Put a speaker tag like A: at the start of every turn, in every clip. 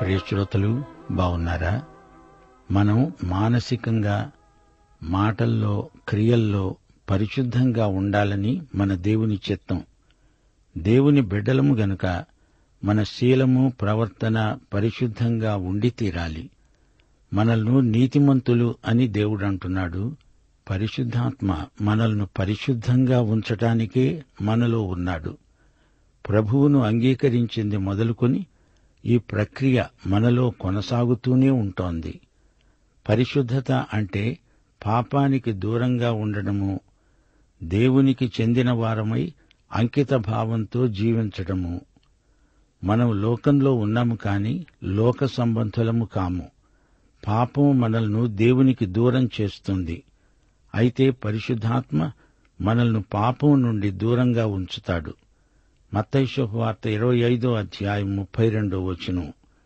A: ప్రియ శ్రోతలు బాగున్నారా మనం మానసికంగా మాటల్లో క్రియల్లో పరిశుద్ధంగా ఉండాలని మన దేవుని చిత్తం దేవుని బిడ్డలము గనుక మన శీలము ప్రవర్తన పరిశుద్ధంగా ఉండి తీరాలి మనల్ని నీతిమంతులు అని దేవుడు అంటున్నాడు పరిశుద్ధాత్మ మనల్ని పరిశుద్ధంగా ఉంచటానికే మనలో ఉన్నాడు ప్రభువును అంగీకరించింది మొదలుకొని ఈ ప్రక్రియ మనలో కొనసాగుతూనే ఉంటోంది పరిశుద్ధత అంటే పాపానికి దూరంగా ఉండడము దేవునికి చెందిన వారమై అంకిత భావంతో జీవించడము మనం లోకంలో ఉన్నాము కాని లోక సంబంధులము కాము పాపం మనల్ని దేవునికి దూరం చేస్తుంది అయితే పరిశుద్ధాత్మ మనల్ని పాపం నుండి దూరంగా ఉంచుతాడు మత్తైషు వార్త ఇరవై ఐదో అధ్యాయం ముప్పై రెండో వచనం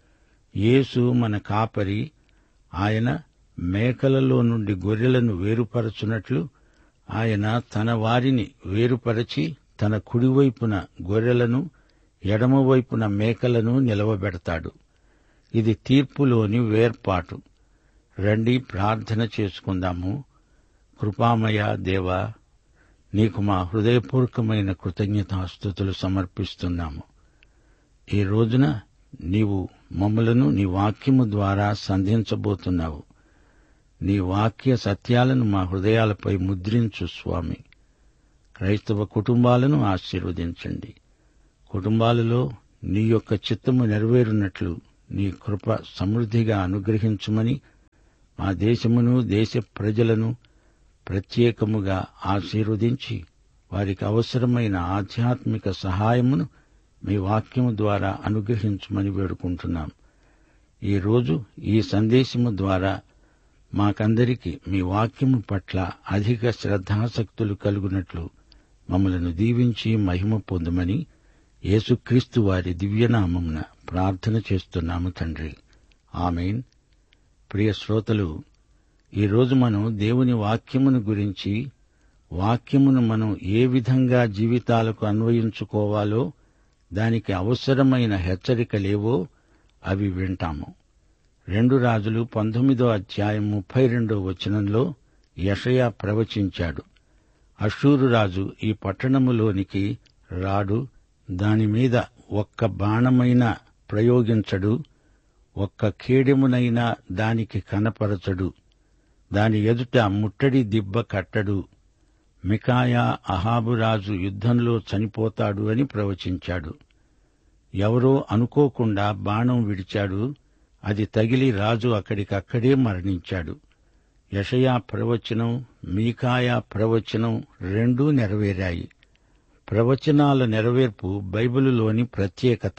A: యేసు మన కాపరి ఆయన మేకలలో నుండి గొర్రెలను వేరుపరచునట్లు ఆయన తన వారిని వేరుపరచి తన కుడివైపున గొర్రెలను ఎడమవైపున మేకలను నిలవబెడతాడు ఇది తీర్పులోని వేర్పాటు రండి ప్రార్థన చేసుకుందాము కృపామయ దేవా నీకు మా హృదయపూర్వకమైన కృతజ్ఞతాస్థుతులు సమర్పిస్తున్నాము ఈ రోజున నీవు మమ్మలను నీ వాక్యము ద్వారా సంధించబోతున్నావు నీ వాక్య సత్యాలను మా హృదయాలపై ముద్రించు స్వామి క్రైస్తవ కుటుంబాలను ఆశీర్వదించండి కుటుంబాలలో నీ యొక్క చిత్తము నెరవేరున్నట్లు నీ కృప సమృద్ధిగా అనుగ్రహించుమని మా దేశమును దేశ ప్రజలను ప్రత్యేకముగా ఆశీర్వదించి వారికి అవసరమైన ఆధ్యాత్మిక సహాయమును మీ వాక్యము ద్వారా అనుగ్రహించమని వేడుకుంటున్నాం ఈరోజు ఈ సందేశము ద్వారా మాకందరికి మీ వాక్యము పట్ల అధిక శ్రద్ధాసక్తులు కలుగునట్లు మమ్మలను దీవించి మహిమ పొందమని యేసుక్రీస్తు వారి దివ్యనామమున ప్రార్థన చేస్తున్నాము తండ్రి ఆమెన్ ప్రియ శ్రోతలు ఈరోజు మనం దేవుని వాక్యమును గురించి వాక్యమును మనం ఏ విధంగా జీవితాలకు అన్వయించుకోవాలో దానికి అవసరమైన హెచ్చరికలేవో అవి వింటాము రెండు రాజులు పంతొమ్మిదో అధ్యాయం ముప్పై రెండో వచనంలో యషయా ప్రవచించాడు అషూరు రాజు ఈ పట్టణములోనికి రాడు దానిమీద ఒక్క బాణమైన ప్రయోగించడు ఒక్క కేడెమునైనా దానికి కనపరచడు దాని ఎదుట ముట్టడి దిబ్బ కట్టడు మికాయా అహాబురాజు యుద్ధంలో చనిపోతాడు అని ప్రవచించాడు ఎవరో అనుకోకుండా బాణం విడిచాడు అది తగిలి రాజు అక్కడికక్కడే మరణించాడు యషయా ప్రవచనం మీకాయా ప్రవచనం రెండూ నెరవేరాయి ప్రవచనాల నెరవేర్పు బైబిలులోని ప్రత్యేకత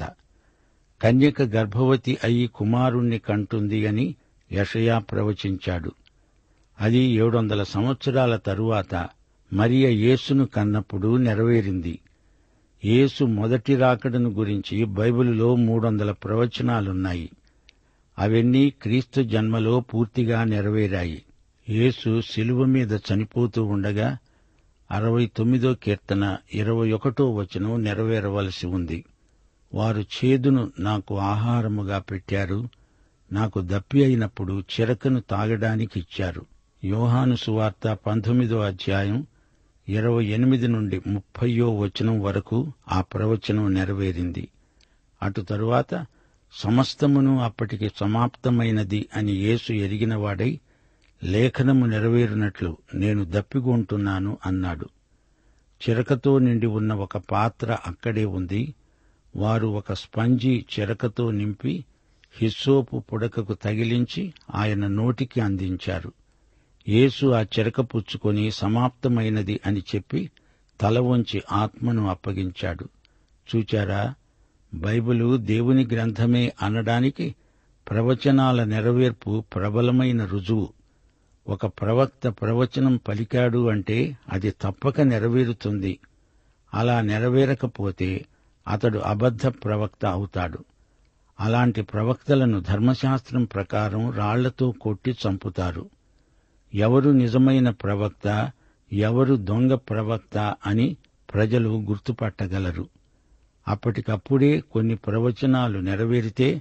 A: కన్యక గర్భవతి అయి కుమారుణ్ణి కంటుంది అని యషయా ప్రవచించాడు అది ఏడు వందల సంవత్సరాల తరువాత మరియ యేసును కన్నప్పుడు నెరవేరింది యేసు మొదటి రాకడను గురించి బైబిలులో మూడు వందల ప్రవచనాలున్నాయి అవన్నీ క్రీస్తు జన్మలో పూర్తిగా నెరవేరాయి యేసు శిలువ మీద చనిపోతూ ఉండగా అరవై తొమ్మిదో కీర్తన ఇరవై ఒకటో వచనం నెరవేరవలసి ఉంది వారు చేదును నాకు ఆహారముగా పెట్టారు నాకు దప్పి అయినప్పుడు చిరకను తాగడానికి ఇచ్చారు యోహాను సువార్త పంతొమ్మిదో అధ్యాయం ఇరవై ఎనిమిది నుండి ముప్పయో వచనం వరకు ఆ ప్రవచనం నెరవేరింది అటు తరువాత సమస్తమును అప్పటికి సమాప్తమైనది అని యేసు ఎరిగినవాడై లేఖనము నెరవేరినట్లు నేను దప్పిగొంటున్నాను అన్నాడు చిరకతో నిండి ఉన్న ఒక పాత్ర అక్కడే ఉంది వారు ఒక స్పంజి చిరకతో నింపి హిస్సోపు పుడకకు తగిలించి ఆయన నోటికి అందించారు యేసు ఆ చిరక పుచ్చుకొని సమాప్తమైనది అని చెప్పి తల వంచి ఆత్మను అప్పగించాడు చూచారా బైబిలు దేవుని గ్రంథమే అనడానికి ప్రవచనాల నెరవేర్పు ప్రబలమైన రుజువు ఒక ప్రవక్త ప్రవచనం పలికాడు అంటే అది తప్పక నెరవేరుతుంది అలా నెరవేరకపోతే అతడు అబద్ధ ప్రవక్త అవుతాడు అలాంటి ప్రవక్తలను ధర్మశాస్త్రం ప్రకారం రాళ్లతో కొట్టి చంపుతారు ఎవరు నిజమైన ప్రవక్త ఎవరు దొంగ ప్రవక్త అని ప్రజలు గుర్తుపట్టగలరు అప్పటికప్పుడే కొన్ని ప్రవచనాలు నెరవేరితే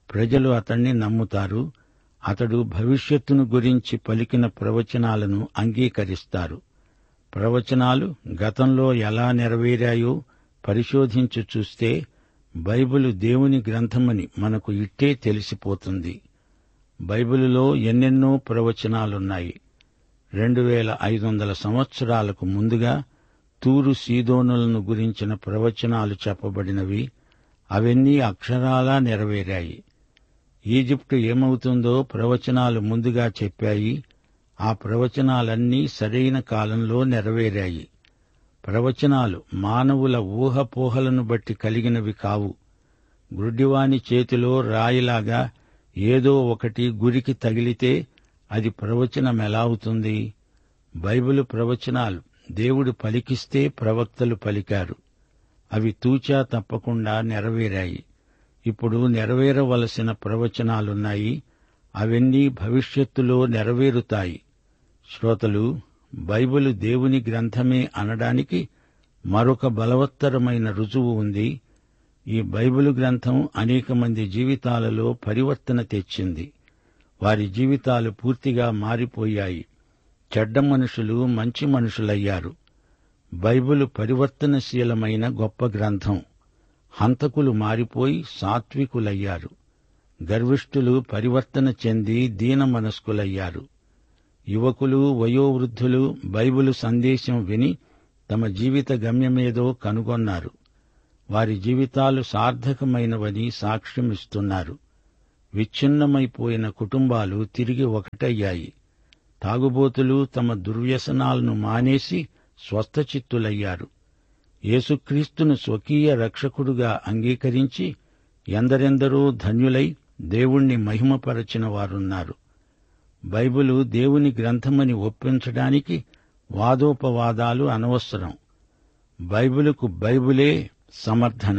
A: ప్రజలు అతణ్ణి నమ్ముతారు అతడు భవిష్యత్తును గురించి పలికిన ప్రవచనాలను అంగీకరిస్తారు ప్రవచనాలు గతంలో ఎలా నెరవేరాయో పరిశోధించి చూస్తే బైబిలు దేవుని గ్రంథమని మనకు ఇట్టే తెలిసిపోతుంది బైబిలులో ఎన్నెన్నో ప్రవచనాలున్నాయి రెండు వేల ఐదు వందల సంవత్సరాలకు ముందుగా తూరు సీదోనులను గురించిన ప్రవచనాలు చెప్పబడినవి అవన్నీ అక్షరాలా నెరవేరాయి ఈజిప్టు ఏమవుతుందో ప్రవచనాలు ముందుగా చెప్పాయి ఆ ప్రవచనాలన్నీ సరైన కాలంలో నెరవేరాయి ప్రవచనాలు మానవుల ఊహపోహలను బట్టి కలిగినవి కావు గుడ్డివాని చేతిలో రాయిలాగా ఏదో ఒకటి గురికి తగిలితే అది ప్రవచనమెలా అవుతుంది బైబిలు ప్రవచనాలు దేవుడు పలికిస్తే ప్రవక్తలు పలికారు అవి తూచా తప్పకుండా నెరవేరాయి ఇప్పుడు నెరవేరవలసిన ప్రవచనాలున్నాయి అవన్నీ భవిష్యత్తులో నెరవేరుతాయి శ్రోతలు బైబిలు దేవుని గ్రంథమే అనడానికి మరొక బలవత్తరమైన రుజువు ఉంది ఈ బైబిలు గ్రంథం అనేక మంది జీవితాలలో పరివర్తన తెచ్చింది వారి జీవితాలు పూర్తిగా మారిపోయాయి చెడ్డ మనుషులు మంచి మనుషులయ్యారు బైబిలు పరివర్తనశీలమైన గొప్ప గ్రంథం హంతకులు మారిపోయి సాత్వికులయ్యారు గర్విష్ఠులు పరివర్తన చెంది దీన మనస్కులయ్యారు యువకులు వయోవృద్ధులు బైబిలు సందేశం విని తమ జీవిత గమ్యమేదో కనుగొన్నారు వారి జీవితాలు సార్థకమైనవని సాక్ష్యమిస్తున్నారు విచ్ఛిన్నమైపోయిన కుటుంబాలు తిరిగి ఒకటయ్యాయి తాగుబోతులు తమ దుర్వ్యసనాలను మానేసి స్వస్థచిత్తులయ్యారు యేసుక్రీస్తును స్వకీయ రక్షకుడుగా అంగీకరించి ఎందరెందరో ధన్యులై దేవుణ్ణి మహిమపరచిన వారున్నారు బైబిలు దేవుని గ్రంథమని ఒప్పించడానికి వాదోపవాదాలు అనవసరం బైబిలుకు బైబిలే సమర్థన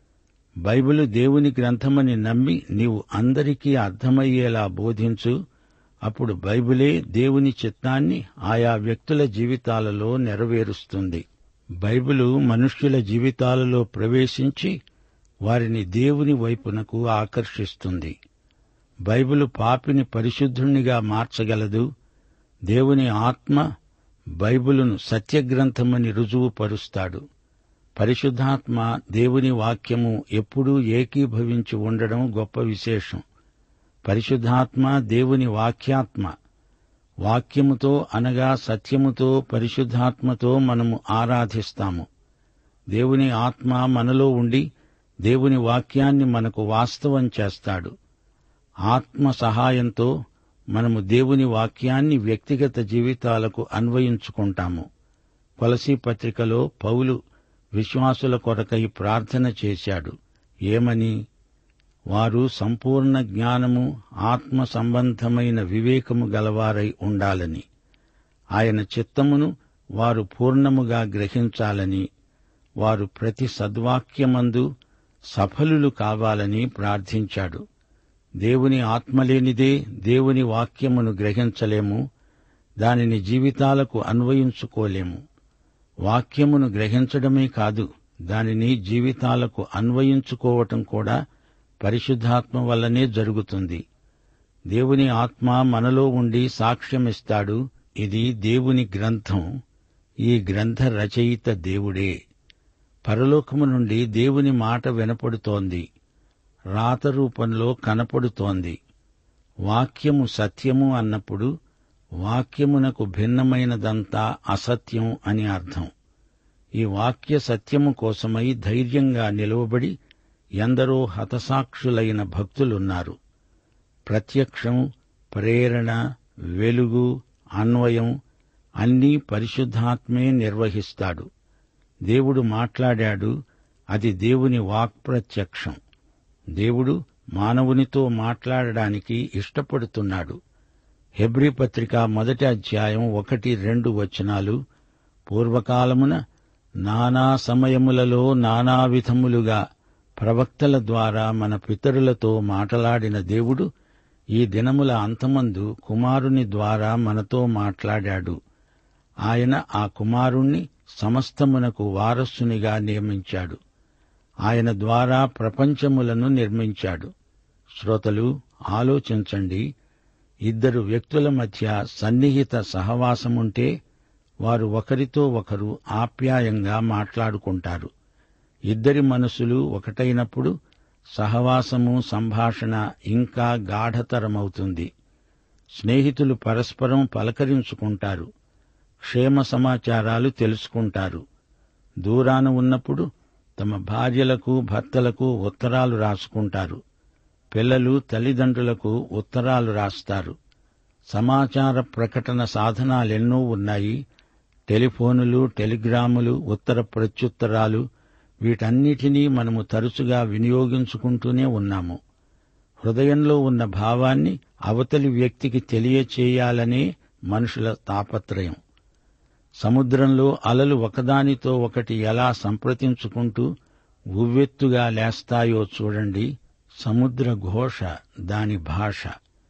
A: బైబిలు దేవుని గ్రంథమని నమ్మి నీవు అందరికీ అర్థమయ్యేలా బోధించు అప్పుడు బైబిలే దేవుని చిత్తాన్ని ఆయా వ్యక్తుల జీవితాలలో నెరవేరుస్తుంది బైబిలు మనుష్యుల జీవితాలలో ప్రవేశించి వారిని దేవుని వైపునకు ఆకర్షిస్తుంది బైబిలు పాపిని పరిశుద్ధుణ్ణిగా మార్చగలదు దేవుని ఆత్మ బైబిలును సత్యగ్రంథమని రుజువుపరుస్తాడు పరిశుద్ధాత్మ దేవుని వాక్యము ఎప్పుడూ ఏకీభవించి ఉండడం గొప్ప విశేషం పరిశుద్ధాత్మ దేవుని వాక్యాత్మ వాక్యముతో అనగా సత్యముతో పరిశుద్ధాత్మతో మనము ఆరాధిస్తాము దేవుని ఆత్మ మనలో ఉండి దేవుని వాక్యాన్ని మనకు వాస్తవం చేస్తాడు ఆత్మ సహాయంతో మనము దేవుని వాక్యాన్ని వ్యక్తిగత జీవితాలకు అన్వయించుకుంటాము కొలసీ పత్రికలో పౌలు విశ్వాసుల కొరకై ప్రార్థన చేశాడు ఏమని వారు సంపూర్ణ జ్ఞానము ఆత్మ సంబంధమైన వివేకము గలవారై ఉండాలని ఆయన చిత్తమును వారు పూర్ణముగా గ్రహించాలని వారు ప్రతి సద్వాక్యమందు సఫలులు కావాలని ప్రార్థించాడు దేవుని ఆత్మలేనిదే దేవుని వాక్యమును గ్రహించలేము దానిని జీవితాలకు అన్వయించుకోలేము వాక్యమును గ్రహించడమే కాదు దానిని జీవితాలకు అన్వయించుకోవటం కూడా పరిశుద్ధాత్మ వల్లనే జరుగుతుంది దేవుని ఆత్మ మనలో ఉండి సాక్ష్యమిస్తాడు ఇది దేవుని గ్రంథం ఈ గ్రంథ రచయిత దేవుడే పరలోకము నుండి దేవుని మాట వినపడుతోంది రాత రూపంలో కనపడుతోంది వాక్యము సత్యము అన్నప్పుడు వాక్యమునకు భిన్నమైనదంతా అసత్యం అని అర్థం ఈ వాక్య సత్యము కోసమై ధైర్యంగా నిలువబడి ఎందరో హతసాక్షులైన భక్తులున్నారు ప్రత్యక్షం ప్రేరణ వెలుగు అన్వయం అన్నీ పరిశుద్ధాత్మే నిర్వహిస్తాడు దేవుడు మాట్లాడాడు అది దేవుని వాక్ప్రత్యక్షం దేవుడు మానవునితో మాట్లాడడానికి ఇష్టపడుతున్నాడు హెబ్రీ పత్రిక మొదటి అధ్యాయం ఒకటి రెండు వచనాలు పూర్వకాలమున నానా సమయములలో నానా విధములుగా ప్రవక్తల ద్వారా మన పితరులతో మాటలాడిన దేవుడు ఈ దినముల అంతమందు కుమారుని ద్వారా మనతో మాట్లాడాడు ఆయన ఆ కుమారుణ్ణి సమస్తమునకు వారసునిగా నియమించాడు ఆయన ద్వారా ప్రపంచములను నిర్మించాడు శ్రోతలు ఆలోచించండి ఇద్దరు వ్యక్తుల మధ్య సన్నిహిత సహవాసముంటే వారు ఒకరితో ఒకరు ఆప్యాయంగా మాట్లాడుకుంటారు ఇద్దరి మనసులు ఒకటైనప్పుడు సహవాసము సంభాషణ ఇంకా గాఢతరమవుతుంది స్నేహితులు పరస్పరం పలకరించుకుంటారు క్షేమ సమాచారాలు తెలుసుకుంటారు దూరాన ఉన్నప్పుడు తమ భార్యలకు భర్తలకు ఉత్తరాలు రాసుకుంటారు పిల్లలు తల్లిదండ్రులకు ఉత్తరాలు రాస్తారు సమాచార ప్రకటన సాధనాలెన్నో ఉన్నాయి టెలిఫోనులు టెలిగ్రాములు ఉత్తర ప్రత్యుత్తరాలు వీటన్నిటినీ మనము తరచుగా వినియోగించుకుంటూనే ఉన్నాము హృదయంలో ఉన్న భావాన్ని అవతలి వ్యక్తికి తెలియచేయాలనే మనుషుల తాపత్రయం సముద్రంలో అలలు ఒకదానితో ఒకటి ఎలా సంప్రదించుకుంటూ ఉవ్వెత్తుగా లేస్తాయో చూడండి సముద్ర ఘోష దాని భాష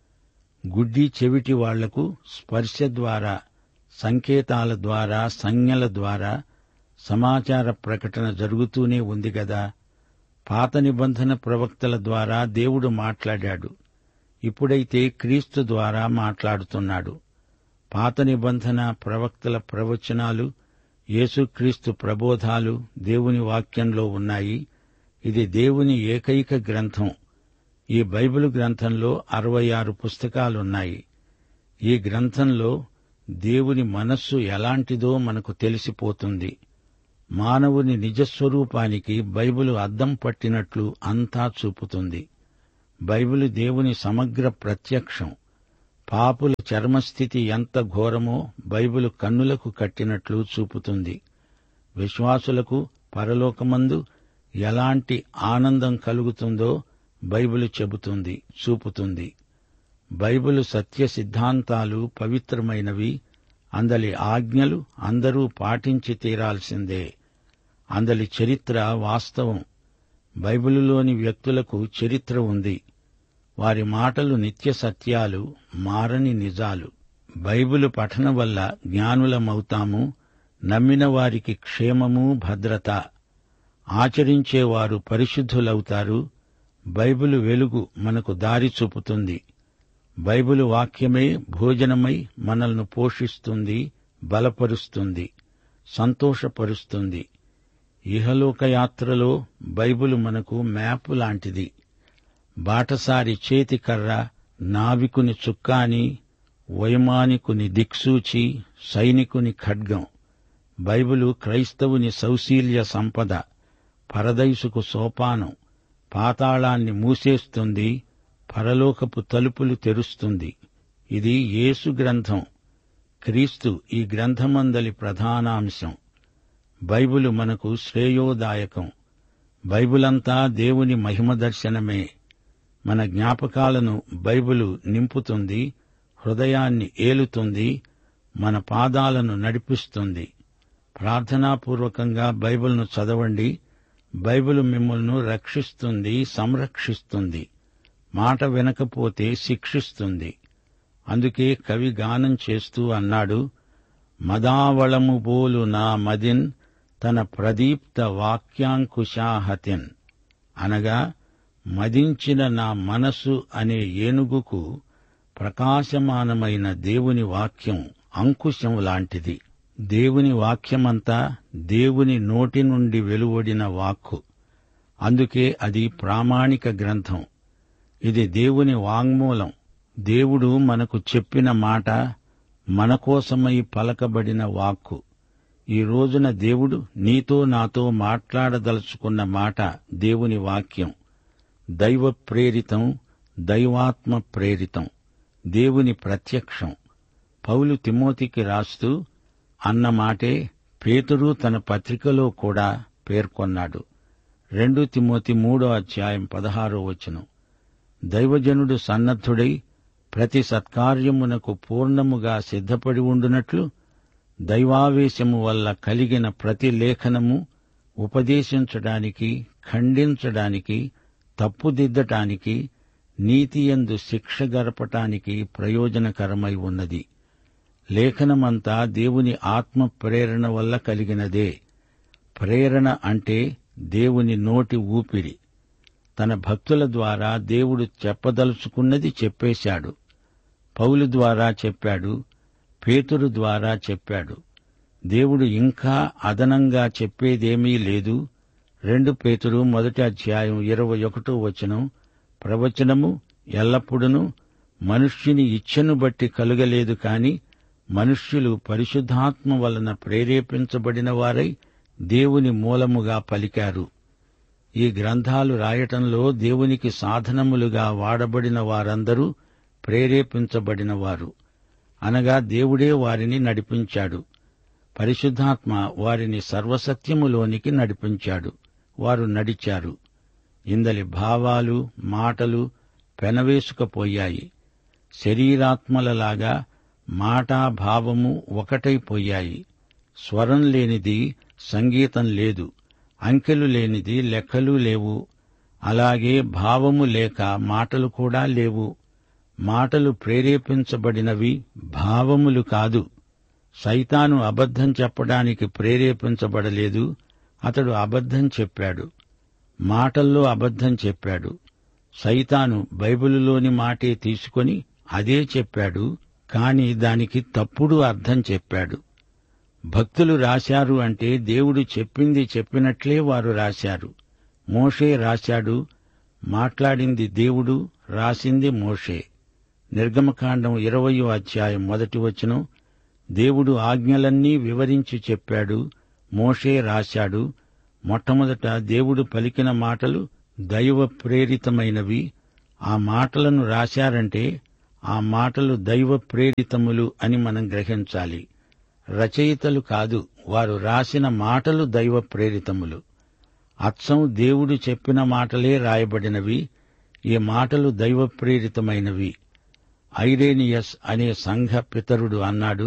A: గుడ్డి చెవిటి వాళ్లకు స్పర్శ ద్వారా సంకేతాల ద్వారా సంజ్ఞల ద్వారా సమాచార ప్రకటన జరుగుతూనే ఉంది గదా పాత నిబంధన ప్రవక్తల ద్వారా దేవుడు మాట్లాడాడు ఇప్పుడైతే క్రీస్తు ద్వారా మాట్లాడుతున్నాడు పాత నిబంధన ప్రవక్తల ప్రవచనాలు యేసుక్రీస్తు ప్రబోధాలు దేవుని వాక్యంలో ఉన్నాయి ఇది దేవుని ఏకైక గ్రంథం ఈ బైబిల్ గ్రంథంలో అరవై ఆరు పుస్తకాలున్నాయి ఈ గ్రంథంలో దేవుని మనస్సు ఎలాంటిదో మనకు తెలిసిపోతుంది మానవుని నిజస్వరూపానికి బైబిలు అద్దం పట్టినట్లు అంతా చూపుతుంది బైబిలు దేవుని సమగ్ర ప్రత్యక్షం పాపుల చర్మస్థితి ఎంత ఘోరమో బైబిలు కన్నులకు కట్టినట్లు చూపుతుంది విశ్వాసులకు పరలోకమందు ఎలాంటి ఆనందం కలుగుతుందో బైబిలు చెబుతుంది చూపుతుంది బైబిలు సత్య సిద్ధాంతాలు పవిత్రమైనవి అందలి ఆజ్ఞలు అందరూ పాటించి తీరాల్సిందే అందలి చరిత్ర వాస్తవం బైబిలులోని వ్యక్తులకు చరిత్ర ఉంది వారి మాటలు నిత్య సత్యాలు మారని నిజాలు బైబిలు పఠన వల్ల జ్ఞానులమవుతాము నమ్మిన వారికి క్షేమము భద్రత ఆచరించేవారు పరిశుద్ధులవుతారు బైబిలు వెలుగు మనకు దారి చూపుతుంది బైబిలు వాక్యమే భోజనమై మనల్ని పోషిస్తుంది బలపరుస్తుంది సంతోషపరుస్తుంది ఇహలోక యాత్రలో బైబిలు మనకు మ్యాప్ లాంటిది బాటసారి చేతికర్ర నావికుని చుక్కాని వైమానికుని దిక్సూచి సైనికుని ఖడ్గం బైబిలు క్రైస్తవుని సౌశీల్య సంపద పరదైసుకు సోపానం పాతాళాన్ని మూసేస్తుంది పరలోకపు తలుపులు తెరుస్తుంది ఇది యేసు గ్రంథం క్రీస్తు ఈ గ్రంథమందలి ప్రధానాంశం బైబిలు మనకు శ్రేయోదాయకం బైబిలంతా దేవుని మహిమ దర్శనమే మన జ్ఞాపకాలను బైబిలు నింపుతుంది హృదయాన్ని ఏలుతుంది మన పాదాలను నడిపిస్తుంది ప్రార్థనాపూర్వకంగా బైబిల్ను చదవండి బైబిల్ మిమ్మల్ని రక్షిస్తుంది సంరక్షిస్తుంది మాట వినకపోతే శిక్షిస్తుంది అందుకే కవి గానం చేస్తూ అన్నాడు మదావళము బోలు నా మదిన్ తన ప్రదీప్త వాక్యాంకుశాహతిన్ అనగా మదించిన నా మనసు అనే ఏనుగుకు ప్రకాశమానమైన దేవుని వాక్యం అంకుశం లాంటిది దేవుని వాక్యమంతా దేవుని నోటి నుండి వెలువడిన వాక్కు అందుకే అది ప్రామాణిక గ్రంథం ఇది దేవుని వాంగ్మూలం దేవుడు మనకు చెప్పిన మాట మన కోసమై పలకబడిన వాక్కు ఈ రోజున దేవుడు నీతో నాతో మాట్లాడదలుచుకున్న మాట దేవుని వాక్యం దైవ ప్రేరితం దైవాత్మ ప్రేరితం దేవుని ప్రత్యక్షం పౌలు తిమోతికి రాస్తూ అన్న మాటే పేతురు తన పత్రికలో కూడా పేర్కొన్నాడు రెండు తిమోతి మూడో అధ్యాయం పదహారో వచనం దైవజనుడు సన్నద్ధుడై ప్రతి సత్కార్యమునకు పూర్ణముగా సిద్ధపడి ఉండునట్లు దైవావేశము వల్ల కలిగిన ప్రతి లేఖనము ఉపదేశించడానికి ఖండించడానికి తప్పుదిద్దటానికి నీతియందు శిక్ష గరపటానికి ప్రయోజనకరమై ఉన్నది లేఖనమంతా దేవుని ఆత్మ ప్రేరణ వల్ల కలిగినదే ప్రేరణ అంటే దేవుని నోటి ఊపిరి తన భక్తుల ద్వారా దేవుడు చెప్పదలుచుకున్నది చెప్పేశాడు పౌలు ద్వారా చెప్పాడు పేతురు ద్వారా చెప్పాడు దేవుడు ఇంకా అదనంగా చెప్పేదేమీ లేదు రెండు పేతురు మొదటి అధ్యాయం ఇరవై ఒకటో వచనం ప్రవచనము ఎల్లప్పుడూ మనుష్యుని ఇచ్ఛను బట్టి కలుగలేదు కాని మనుష్యులు పరిశుద్ధాత్మ వలన ప్రేరేపించబడిన వారై దేవుని మూలముగా పలికారు ఈ గ్రంథాలు రాయటంలో దేవునికి సాధనములుగా వాడబడిన వారందరూ ప్రేరేపించబడిన వారు అనగా దేవుడే వారిని నడిపించాడు పరిశుద్ధాత్మ వారిని సర్వసత్యములోనికి నడిపించాడు వారు నడిచారు ఇందలి భావాలు మాటలు పెనవేసుకపోయాయి శరీరాత్మలలాగా మాటా భావము ఒకటైపోయాయి స్వరం లేనిది సంగీతం లేదు అంకెలు లేనిది లెక్కలు లేవు అలాగే భావము లేక మాటలు కూడా లేవు మాటలు ప్రేరేపించబడినవి భావములు కాదు సైతాను అబద్ధం చెప్పడానికి ప్రేరేపించబడలేదు అతడు అబద్ధం చెప్పాడు మాటల్లో అబద్ధం చెప్పాడు సైతాను బైబిలులోని మాటే తీసుకొని అదే చెప్పాడు కాని దానికి తప్పుడు అర్థం చెప్పాడు భక్తులు రాశారు అంటే దేవుడు చెప్పింది చెప్పినట్లే వారు రాశారు మోషే రాశాడు మాట్లాడింది దేవుడు రాసింది మోషే నిర్గమకాండం ఇరవయో అధ్యాయం మొదటి వచనం దేవుడు ఆజ్ఞలన్నీ వివరించి చెప్పాడు మోషే రాశాడు మొట్టమొదట దేవుడు పలికిన మాటలు దైవ ప్రేరితమైనవి ఆ మాటలను రాశారంటే ఆ మాటలు దైవ ప్రేరితములు అని మనం గ్రహించాలి రచయితలు కాదు వారు రాసిన మాటలు దైవ ప్రేరితములు అచ్చం దేవుడు చెప్పిన మాటలే రాయబడినవి ఈ మాటలు దైవ ప్రేరితమైనవి ఐరేనియస్ అనే సంఘ పితరుడు అన్నాడు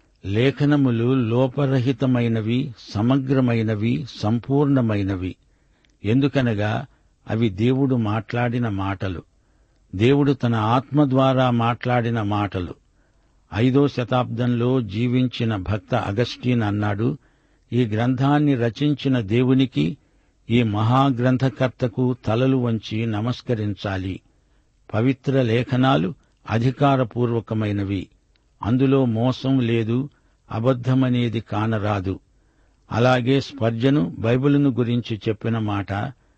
A: లేఖనములు లోపరహితమైనవి సమగ్రమైనవి సంపూర్ణమైనవి ఎందుకనగా అవి దేవుడు మాట్లాడిన మాటలు దేవుడు తన ఆత్మ ద్వారా మాట్లాడిన మాటలు ఐదో శతాబ్దంలో జీవించిన భక్త అగస్టీన్ అన్నాడు ఈ గ్రంథాన్ని రచించిన దేవునికి ఈ మహాగ్రంథకర్తకు తలలు వంచి నమస్కరించాలి పవిత్ర లేఖనాలు అధికారపూర్వకమైనవి అందులో మోసం లేదు అబద్ధమనేది కానరాదు అలాగే స్పర్జను బైబిలును గురించి చెప్పిన మాట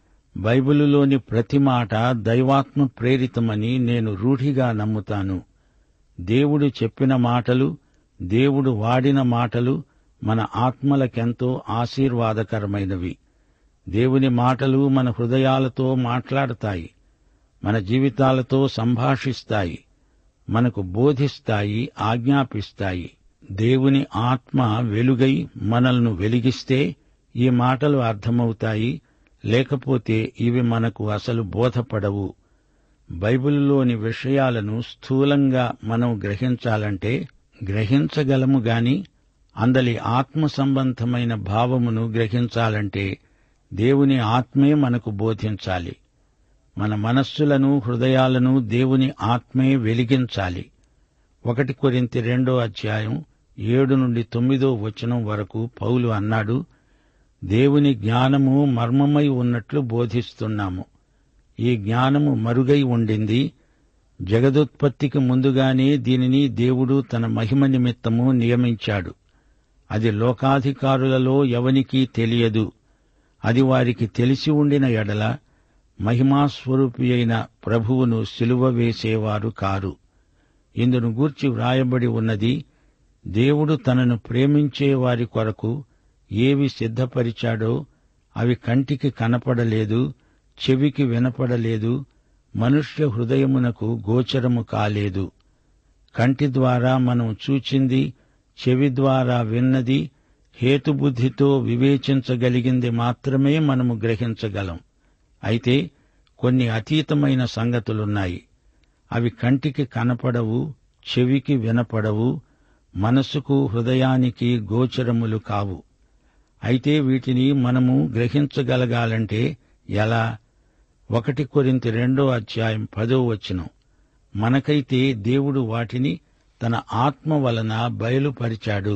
A: బైబిలులోని ప్రతి మాట దైవాత్మ ప్రేరితమని నేను రూఢిగా నమ్ముతాను దేవుడు చెప్పిన మాటలు దేవుడు వాడిన మాటలు మన ఆత్మలకెంతో ఆశీర్వాదకరమైనవి దేవుని మాటలు మన హృదయాలతో మాట్లాడతాయి మన జీవితాలతో సంభాషిస్తాయి మనకు బోధిస్తాయి ఆజ్ఞాపిస్తాయి దేవుని ఆత్మ వెలుగై మనల్ని వెలిగిస్తే ఈ మాటలు అర్థమవుతాయి లేకపోతే ఇవి మనకు అసలు బోధపడవు బైబిలులోని విషయాలను స్థూలంగా మనం గ్రహించాలంటే గ్రహించగలము గాని అందలి ఆత్మ సంబంధమైన భావమును గ్రహించాలంటే దేవుని ఆత్మే మనకు బోధించాలి మన మనస్సులను హృదయాలను దేవుని ఆత్మే వెలిగించాలి ఒకటి కొరింతి రెండో అధ్యాయం ఏడు నుండి తొమ్మిదో వచనం వరకు పౌలు అన్నాడు దేవుని జ్ఞానము మర్మమై ఉన్నట్లు బోధిస్తున్నాము ఈ జ్ఞానము మరుగై ఉండింది జగదుత్పత్తికి ముందుగానే దీనిని దేవుడు తన మహిమ నిమిత్తము నియమించాడు అది లోకాధికారులలో ఎవనికీ తెలియదు అది వారికి తెలిసి ఉండిన ఎడల మహిమాస్వరూపి అయిన ప్రభువును సిలువ వేసేవారు కారు ఇందును గూర్చి వ్రాయబడి ఉన్నది దేవుడు తనను ప్రేమించే వారి కొరకు ఏవి సిద్ధపరిచాడో అవి కంటికి కనపడలేదు చెవికి వినపడలేదు మనుష్య హృదయమునకు గోచరము కాలేదు కంటి ద్వారా మనం చూచింది చెవి ద్వారా విన్నది హేతుబుద్ధితో వివేచించగలిగింది మాత్రమే మనము గ్రహించగలం అయితే కొన్ని అతీతమైన సంగతులున్నాయి అవి కంటికి కనపడవు చెవికి వినపడవు మనసుకు హృదయానికి గోచరములు కావు అయితే వీటిని మనము గ్రహించగలగాలంటే ఎలా ఒకటి కొరింతి రెండో అధ్యాయం పదో వచనం మనకైతే దేవుడు వాటిని తన ఆత్మ వలన బయలుపరిచాడు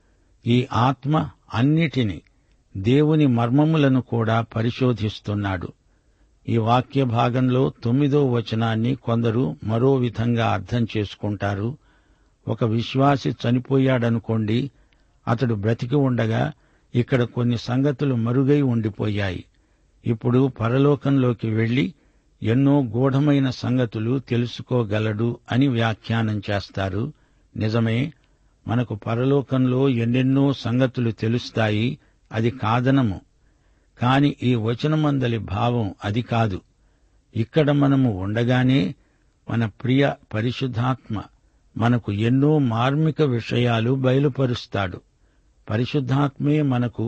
A: ఈ ఆత్మ అన్నిటిని దేవుని మర్మములను కూడా పరిశోధిస్తున్నాడు ఈ వాక్య భాగంలో తొమ్మిదో వచనాన్ని కొందరు మరో విధంగా అర్థం చేసుకుంటారు ఒక విశ్వాసి చనిపోయాడనుకోండి అతడు బ్రతికి ఉండగా ఇక్కడ కొన్ని సంగతులు మరుగై ఉండిపోయాయి ఇప్పుడు పరలోకంలోకి వెళ్లి ఎన్నో గూఢమైన సంగతులు తెలుసుకోగలడు అని వ్యాఖ్యానం చేస్తారు నిజమే మనకు పరలోకంలో ఎన్నెన్నో సంగతులు తెలుస్తాయి అది కాదనము కాని ఈ వచనమందలి భావం అది కాదు ఇక్కడ మనము ఉండగానే మన ప్రియ పరిశుద్ధాత్మ మనకు ఎన్నో మార్మిక విషయాలు బయలుపరుస్తాడు పరిశుద్ధాత్మే మనకు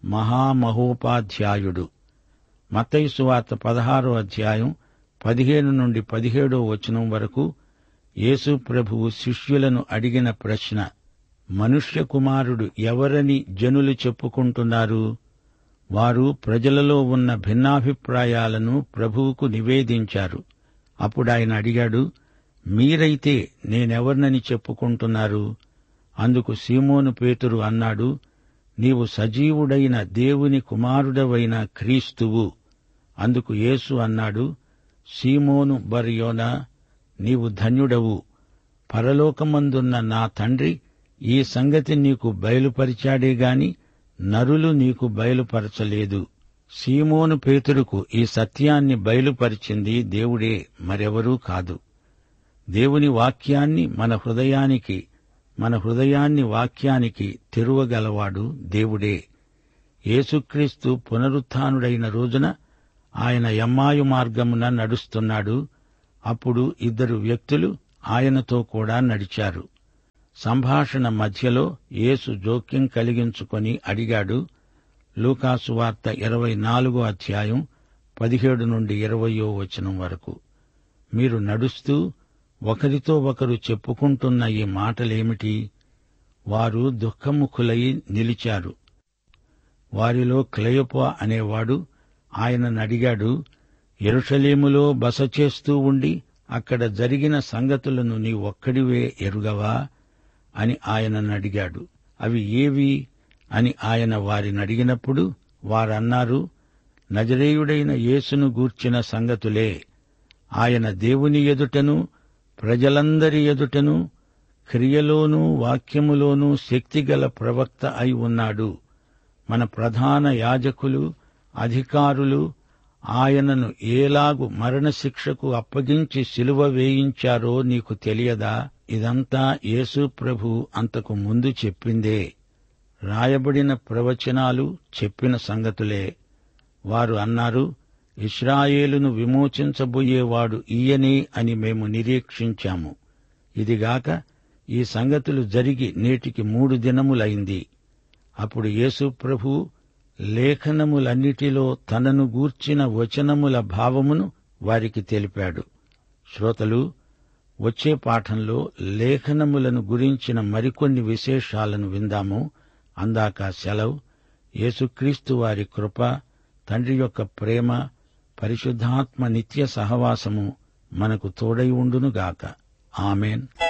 A: మహామహోపాధ్యాయుడు మత్తయి సువార్త పదహారో అధ్యాయం పదిహేను నుండి పదిహేడో వచనం వరకు యేసు ప్రభువు శిష్యులను అడిగిన ప్రశ్న మనుష్య కుమారుడు ఎవరని జనులు చెప్పుకుంటున్నారు వారు ప్రజలలో ఉన్న భిన్నాభిప్రాయాలను ప్రభువుకు నివేదించారు అప్పుడాయన అడిగాడు మీరైతే నేనెవర్నని చెప్పుకుంటున్నారు అందుకు సీమోను పేతురు అన్నాడు నీవు సజీవుడైన దేవుని కుమారుడవైన క్రీస్తువు అందుకు యేసు అన్నాడు సీమోను బర్యోనా నీవు ధన్యుడవు పరలోకమందున్న నా తండ్రి ఈ సంగతి నీకు బయలుపరిచాడే గాని నరులు నీకు బయలుపరచలేదు సీమోను పేతురుకు ఈ సత్యాన్ని బయలుపరిచింది దేవుడే మరెవరూ కాదు దేవుని వాక్యాన్ని మన హృదయానికి మన హృదయాన్ని వాక్యానికి తెరువగలవాడు దేవుడే యేసుక్రీస్తు పునరుత్డైన రోజున ఆయన ఎమ్మాయు మార్గమున నడుస్తున్నాడు అప్పుడు ఇద్దరు వ్యక్తులు ఆయనతో కూడా నడిచారు సంభాషణ మధ్యలో యేసు జోక్యం కలిగించుకొని అడిగాడు లూకాసు వార్త ఇరవై నాలుగో అధ్యాయం పదిహేడు నుండి ఇరవయో వచనం వరకు మీరు నడుస్తూ ఒకరితో ఒకరు చెప్పుకుంటున్న ఈ మాటలేమిటి వారు దుఃఖముఖులై నిలిచారు వారిలో క్లయోప అనేవాడు ఆయనను అడిగాడు ఎరుషలేములో బస చేస్తూ ఉండి అక్కడ జరిగిన సంగతులను నీ ఒక్కడివే ఎరుగవా అని ఆయనను అడిగాడు అవి ఏవి అని ఆయన వారిని అడిగినప్పుడు వారన్నారు నజరేయుడైన యేసును గూర్చిన సంగతులే ఆయన దేవుని ఎదుటను ప్రజలందరి ఎదుటను క్రియలోనూ వాక్యములోనూ శక్తిగల ప్రవక్త అయి ఉన్నాడు మన ప్రధాన యాజకులు అధికారులు ఆయనను ఏలాగు మరణశిక్షకు అప్పగించి సిలువ వేయించారో నీకు తెలియదా ఇదంతా యేసు ప్రభు అంతకు ముందు చెప్పిందే రాయబడిన ప్రవచనాలు చెప్పిన సంగతులే వారు అన్నారు ఇస్రాయేలును విమోచించబోయేవాడు ఈయనే అని మేము నిరీక్షించాము ఇదిగాక ఈ సంగతులు జరిగి నేటికి మూడు దినములైంది అప్పుడు యేసు ప్రభు లేఖనములన్నిటిలో తనను గూర్చిన వచనముల భావమును వారికి తెలిపాడు శ్రోతలు వచ్చే పాఠంలో లేఖనములను గురించిన మరికొన్ని విశేషాలను విందాము అందాక సెలవు యేసుక్రీస్తు వారి కృప తండ్రి యొక్క ప్రేమ పరిశుద్ధాత్మ నిత్య సహవాసము మనకు తోడై ఉండునుగాక ఆమెన్